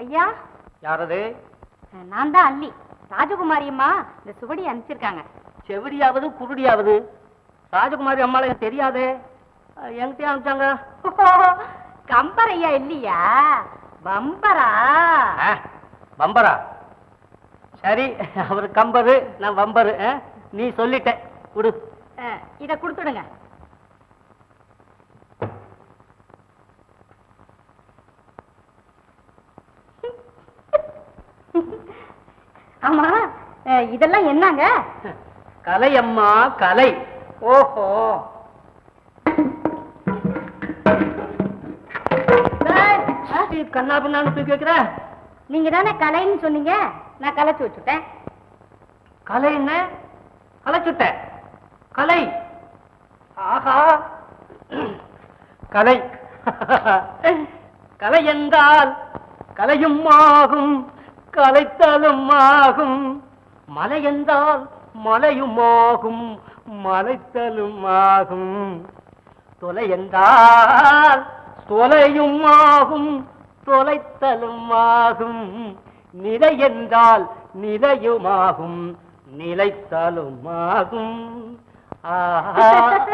ஐயா யாரது நான் தான் அல்லி ராஜகுமாரி அம்மா இந்த சுவடி அனுப்பிச்சிருக்காங்க செவிடியாவது குருடியாவது ராஜகுமாரி அம்மாளை எனக்கு தெரியாதே அஹ், என்கிட்டயே அனுப்பிச்சாங்க கம்பர் ஐயா இல்லையா பம்பரா ஆ, வம்பரா சரி அவர் கம்பரு நான் வம்பரு ஆ? நீ சொல்லிட்ட விடு அஹ், இத கொடுத்துடுங்க ஆமா அஹ், இதெல்லாம் என்னங்க கலை அம்மா கலை ஓஹோ கண்ணா பின்னான்னு தூக்கி வைக்கிற நீங்க தானே கலைன்னு சொன்னீங்க நான் கலைச்சு வச்சுட்டேன் கலை என்ன கலைச்சுட்ட கலை ஆஹா கலை கலை என்றால் கலையும் ஆகும் கலைத்தலும் ஆகும் மலை என்றால் மலையும் ஆகும் மலைத்தலும் ஆகும் தொலை என்றால் தொலையும் ஆகும் தொலைத்தலும் ஆகும் நிலை என்றால் நிலையுமாகும் நிலைத்தலும் ஆகும் ஆஹா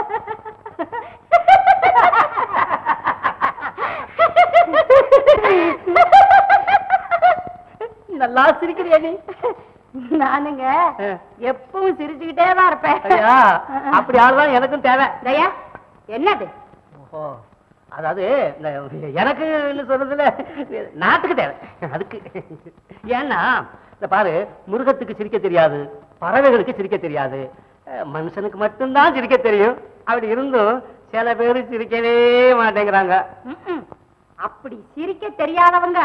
நல்லா சிரிக்கிறியா நீ நானுங்க ஆ. எப்பவும் சிரிச்சுக்கிட்டே தான் இருப்பேன் ஐயா அப்படி ஆள்தான் எனக்கும் தேவை தயா என்னது ஓஹோ அதாவது இந்த எனக்கு சொல்றதுல நாட்டுக்கு தேவை அதுக்கு ஏன்னா இந்த பாரு மிருகத்துக்கு சிரிக்க தெரியாது பறவைகளுக்கு சிரிக்க தெரியாது அஹ், மனுஷனுக்கு மட்டும்தான் சிரிக்க தெரியும் அப்படி இருந்தும் சில பேர் சிரிக்கவே மாட்டேங்கிறாங்க ம்ம். அப்படி சிரிக்க தெரியாதவங்க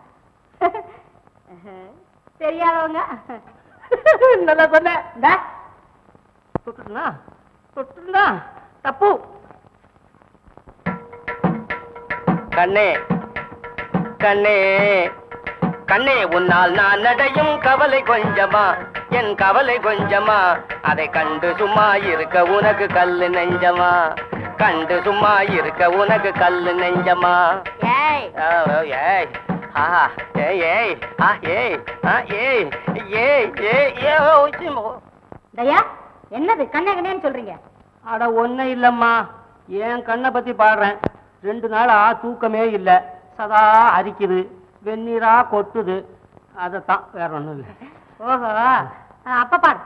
தெரியாதவங்க நல்லா சொன்ன இந்தா, தொட்டுனா தொட்டுனா தப்பு கண்ணே கண்ணே கண்ணே உன்னால் நான் நடையும் கவலை கொஞ்சமா என் கவலை கொஞ்சமா அதை கண்டு சும்மா இருக்க உனக்கு கல்லு நெஞ்சமா கண்டு சும்மா இருக்க உனக்கு கல்லு நெஞ்சமா ஏய் ஆ, ஓ, ஏய் ஆஹா ஏய் ஏய் ஆ ஏய் ஆ ஏய் ஏய் ஏய் ஏ ஓ சிம்மோ. தயா என்னது கண்ணே கண்ணேன்னு சொல்றீங்க அட ஒன்னும் இல்லம்மா என் கண்ணை பத்தி பாடுறேன் ரெண்டு நாளா தூக்கமே இல்ல சதா அரிக்குது வெந்நீரா கொட்டுது அதைத்தான் வேற ஒண்ணும் இல்ல ஓஹோ ஆ, அப்ப பாரு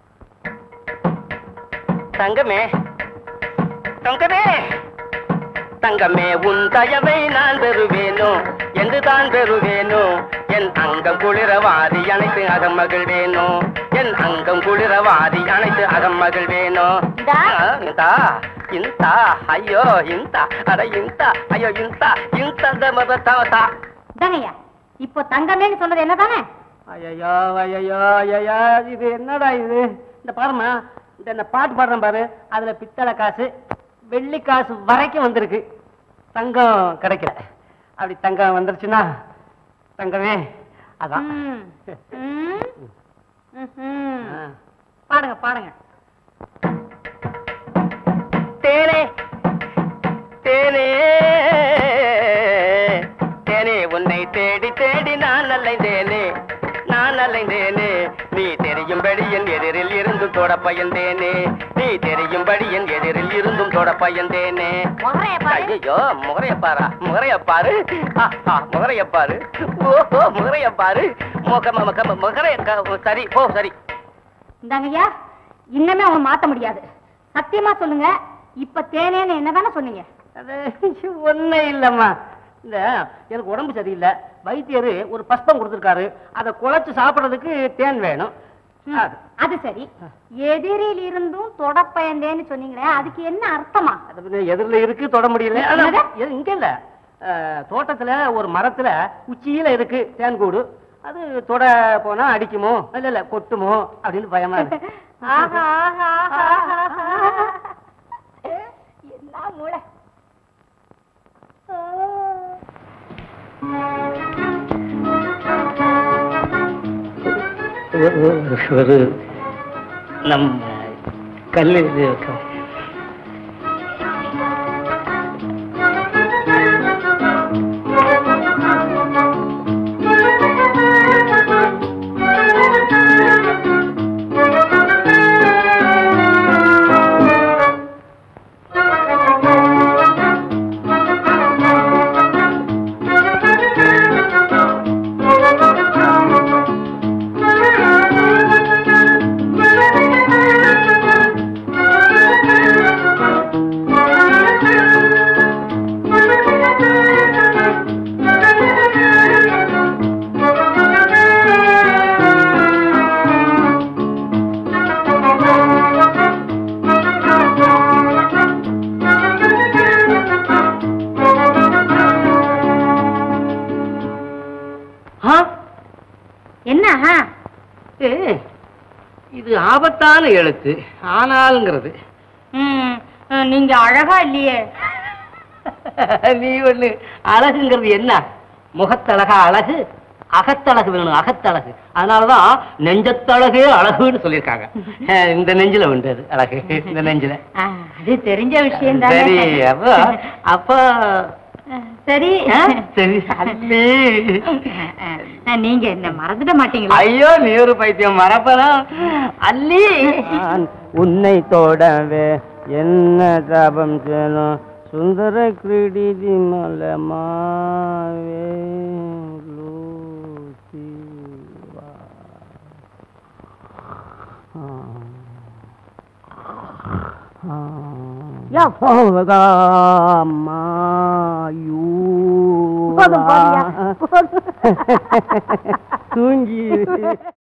தங்கமே தங்கமே தங்கமே உன் தயவை நான் பெறுவேனோ என்று தான் பெறுவேனோ என் அங்கம் குளிர வாரி அனைத்து அகம் மகிழ்வேனோ என் அங்கம் குளிர வாரி அனைத்து அகம் மகிழ்வேனோ இந்தா. ஆ, இந்தா ಇಂತ ಅಯ್ಯೋ ಇಂತ ಅಡ ಇಂತ ಅಯ್ಯೋ ಇಂತ ಇಂತ ಮಬತಾವತಾ இதாங்கய்யா இப்போ தங்கமேன்னு சொன்னது என்னதானே ஐயோ ஐயோ ஐயோ இது என்னடா இது இந்த பாருமா இந்த இந்த பாட்டு பாடுறேன் பாரு அதுல பித்தளை காசு வெள்ளி காசு வரைக்கும் வந்திருக்கு தங்கம் கிடைக்கல அப்படி தங்கம் வந்துருச்சுன்னா தங்கமே அதான் ம். ம். ம்ஹும். ஆ. பாடுங்க பாடுங்க தேனே தேனே தேனே உன்னை தேடி தேடி நான் அலைந்தேனே நான் அலைந்தேனே நீ தெரியும்படி என் எதிரில் இருந்தும் தொட பயந்தேனே நீ தெரியும்படி என் எதிரில் இருந்தும் தொட பயந்தேனே முகரைய பாரு. ஐயோ முகரைய பாரா முகரைய பாரு ஆ, ஆ, முகரைய பாரு ஓஹோ முகரைய பாரு முக முக முகரைய க- சரி ஓ சரி இந்தாங்கய்யா இன்னமே அவன் மாத்த முடியாது சத்தியமா சொல்லுங்க இப்ப தேனேன்னு என்னதானே சொன்னீங்க அது ஒன்றும் இல்லைம்மா இந்த எனக்கு உடம்பு சரியில்லை வைத்தியர் ஒரு பஸ்பம் கொடுத்துருக்காரு அதை குழைச்சு சாப்பிட்றதுக்கு தேன் வேணும் ம், அது. அது சரி எதிரில் இருந்தும் தொடப்பயந்தேன்னு சொன்னீங்களே அதுக்கு என்ன அர்த்தமா அது பின்ன எதிரில் இருக்கு தொட முடியல ஆனா, என்னது? இது இங்க இல்ல அஹ், தோட்டத்துல ஒரு மரத்துல உச்சியில இருக்கு தேன் கூடு அது தொட போனா அடிக்குமோ இல்ல இல்ல கொட்டுமோ அப்படின்னு பயமா இருக்கு ஆஹா, ஆஹா, ஆஹா, ஆஹா. என்ன மூளை ஒரு நம்ம கல்லு இது இது- இது ஆபத்தான எழுத்து ஆனாலுங்கிறது ம், நீங்க அழகா இல்லையே நீ ஒண்ணு அழகுங்கிறது என்ன முகத்தழகா அழகு அகத்தழகு வேணும் அகத்தழகு அதனாலதான் நெஞ்சத்தழகே அழகுன்னு சொல்லியிருக்காங்க அஹ் இந்த நெஞ்சில உண்டு அது அழகு இந்த நெஞ்சில ஆ, அது தெரிஞ்ச விஷயம் சரி அப்போ அப்போ சரி ஆ, சரி அல்லி நீங்க என்ன மறந்துட மாட்டீங்களா ஐயோ நீ ஒரு பைத்தியம் மறப்பனா அல்லி உன்னை தோடவே என்ன தாபம் செய்யணும் சுந்தர கிரீடி மலமாவே லூசிவா. ஆ. ஆ. யப்போவகாமாயூவா. போதும், போதும்யா. தூங்கி